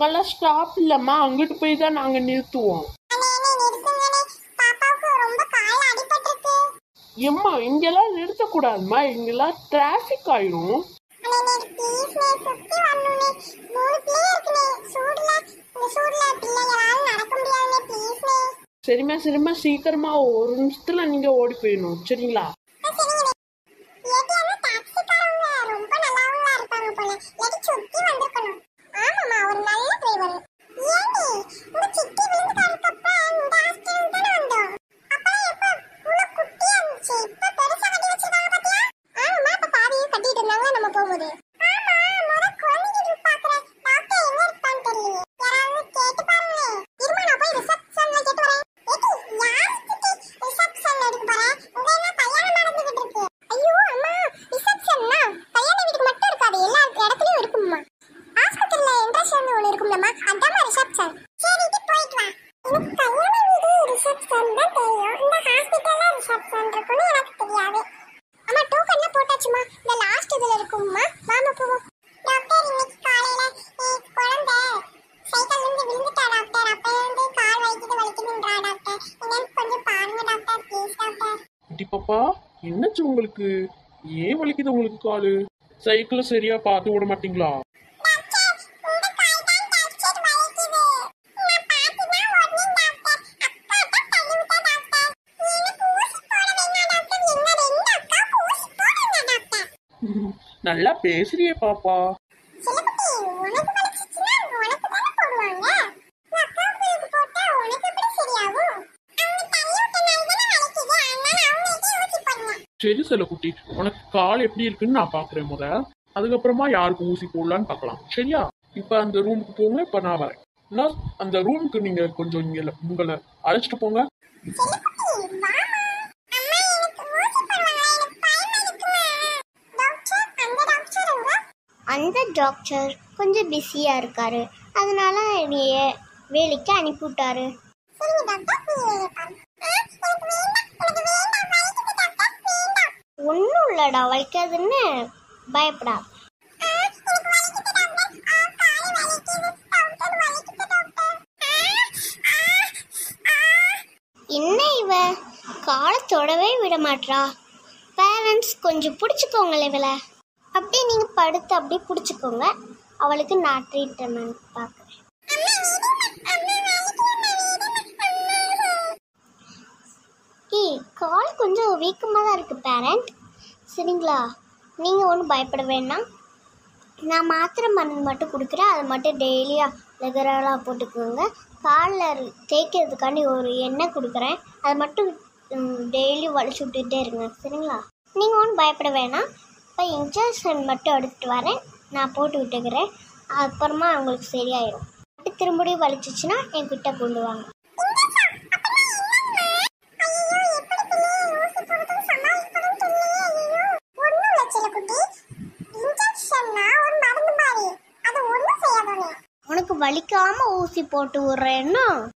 அங்கெல்லாம் ஸ்டாப் இல்லம்மா அங்கிட்டு போய் தான் நாங்க நிறுத்துவோம் அண்ணே அண்ணே நிறுத்துங்கண்ணே பாப்பாவுக்கு ரொம்ப கால்ல அடிபட்டிருக்கு எம்மா இங்கெல்லாம் நிறுத்தக்கூடாதும்மா இங்கெல்லாம் டிராஃபிக் ஆயிரும் அண்ணே அண்ணே ப்ளீஸ்ண்ணே சுத்தி வரணுண்ணே மூணு பிள்ளை இருக்குண்ணே சூடுல இந்த சூடுல பிள்ளைங்களால நடக்க முடியாதுண்ணே ப்ளீஸ்ண்ணே சரிம்மா சரிம்மா சீக்கிரமா ஒரு நிமிஷத்துல நீங்க ஓடி போயிடணும் சரிங்களா ஏடிஎம் டாக்ஸிக்காரங்க ரொம்ப நல்லவங்களா இருப்பாங்க போல இல்லாட்டி சுத்தி வந்திருக்கணும் ஆமாமா ஒரு நல்ல டிரைவர் ஏண்டி உங்க சித்தி விழுந்து கறக்கப்ப இந்த ஹாஸ்டல் தானே வந்தோம் அப்பலாம் எப்ப உள்ள குட்டியா இருந்துச்சு இப்ப பெருசா கட்டி வச்சிருக்காங்க பாத்தியா ஆமாமா அப்ப பாதியே கட்டிட்டு இருந்தாங்க நம்ம போகும்போது ஆமா முத குழந்தைக்கு பாக்குறேன் டாக்டர் எங்க இருப்பான்னு தெரியல யாராவது கேட்டு பாருங்க இருமா நான் போய் ரிசப்ஷன்ல கேட்டு வரேன் ஏடி யார் சித்தி ரிசப்ஷன்ல இருக்கு பாரு உங்க என்ன கல்யாணம் நடந்துகிட்டு இருக்கு ஐயோ அம்மா ரிசப்ஷன்னா கல்யாண வீட்டுக்கு மட்டும் இருக்காது எல்லா இடத்துலயும் இருக்கும்மா ஆஸ்பத்திரியில என்ட்ரன்ஸ் வந்து ஒன்று இருக்கும்லம்மா அதாம்மா ரிசப்ஷன் சரிட்டு போயிட்டு வா எனக்கு கல்யாண வீடு ரிசப்ஷன் தான் தெரியும் இந்த ஹாஸ்பிட்டல்ல ரிசப்ஷன் இருக்குன்னு எனக்கு தெரியாது அம்மா டோக்கன்ல போட்டாச்சுமா இந்த லாஸ்ட் இதுல இருக்கும்மா வாமா போவோம் டாக்டர் இன்னைக்கு காலையில என் குழந்தை சைக்கிள்ல இருந்து விழுந்துட்டா டாக்டர் அப்ப இருந்து கால் வலிக்குது வலிக்குதுன்றா டாக்டர் என்னன்னு கொஞ்சம் பாருங்க டாக்டர் ப்ளீஸ் டாக்டர் குட்டி பாப்பா என்னாச்சு உங்களுக்கு ஏன் வலிக்குது உங்களுக்கு காலு சைக்கிளை சரியா பார்த்து விட மாட்டீங்களா டாக்டர் இந்த கால் தான் டாக்டர் வலிக்குது நான் பாத்துதான் ஓடுனேன் டாக்டர் அப்பா தான் தள்ளி விட்டா டாக்டர் எனக்கு ஊசி போட வேணாம் டாக்டர் என்ன ரெண்டு அக்கா ஊசி போடுங்க டாக்டர் நல்லா பேசுறியே பாப்பா சிலக்குட்டி உனக்கு வலிச்சிச்சுன்னா உனக்கு தானே போடுவாங்க உன் அக்காவுக்கு இது போட்டா உனக்கு எப்படி சரியாகும் அவங்க தள்ளி விட்டனால தானே வலிக்குது அதனால அவங்களுக்கே ஊசி போடணும் சரி சில குட்டி உனக்கு கால் எப்படி இருக்குன்னு நான் பாக்குறேன் முத அதுக்கப்புறமா யாருக்கு ஊசி போடலான்னு பார்க்கலாம் சரியா இப்ப அந்த ரூமுக்கு போங்க இப்ப நான் வரேன் நான் அந்த ரூமுக்கு நீங்க கொஞ்சம் இங்க உங்களை அழைச்சிட்டு போங்க சிலக்குட்டி வாமா அம்மா எனக்கு ஊசி போடுவாங்க எனக்கு பயமா இருக்குமா டாக்டர் அந்த டாக்டர் எங்க அந்த டாக்டர் கொஞ்சம் பிஸியாக இருக்காரு அதனால என்னைய வேலைக்கு அனுப்பிவிட்டாரு சரிங்க டாக்டர் நீங்க பாருங்க ஆ, எனக்கு வேண்டாம் எனக்கு வேண்டாம் வலிக்குது டாக்டர் வேண்டாம் ஒன்றும் இல்லைடா வலிக்காதுன்னு பயப்படா ஆ, எனக்கு வலிக்குது டாக்டர் ஆ கால் வலிக்குது டாக்டர் வலிக்குது டாக்டர் ஆ, ஆ, ஆ. என்ன இவ காலை தொடவே விட மாட்றா பேரண்ட்ஸ் கொஞ்சம் பிடிச்சிக்கோங்களே இவளை அப்படியே நீங்கள் படுத்து அப்படியே பிடிச்சிக்கோங்க அவளுக்கு நான் ட்ரீட்மெண்ட் பார்க்குறேன் ஏய் கால் கொஞ்சம் வீக்கமாக தான் இருக்குது பேரண்ட் சரிங்களா நீங்கள் ஒன்றும் பயப்பட வேண்டாம் நான் மாத்திரை மருந்து மட்டும் கொடுக்குறேன் அதை மட்டும் டெய்லியாக ரெகுலராக போட்டுக்கோங்க காலில் தேய்க்கிறதுக்காண்டி ஒரு எண்ணெய் கொடுக்குறேன் அதை மட்டும் டெய்லி வலிச்சு விட்டுட்டே இருங்க சரிங்களா நீங்கள் ஒன்றும் பயப்பட வேணாம் இப்போ இன்ஜெக்ஷன் மட்டும் எடுத்துகிட்டு வரேன் நான் போட்டு விட்டுக்கிறேன் அப்புறமா உங்களுக்கு சரியாயிடும் அப்படி திரும்படியும் வலிச்சிச்சுன்னா என்கிட்ட கொண்டு வாங்க ஐயோ எப்படி பிள்ளைய ஊசி போடுறது சமாளிக்கணும்னு தெரியலையே ஐயோ ஒண்ணும் இல்ல செல்லக்குட்டி இன்ஜெக்ஷன்னா ஒரு மருந்து மாதிரி அது ஒண்ணும் செய்யாதோனே உனக்கு வலிக்காமல் ஊசி போட்டு விட்றேன்னா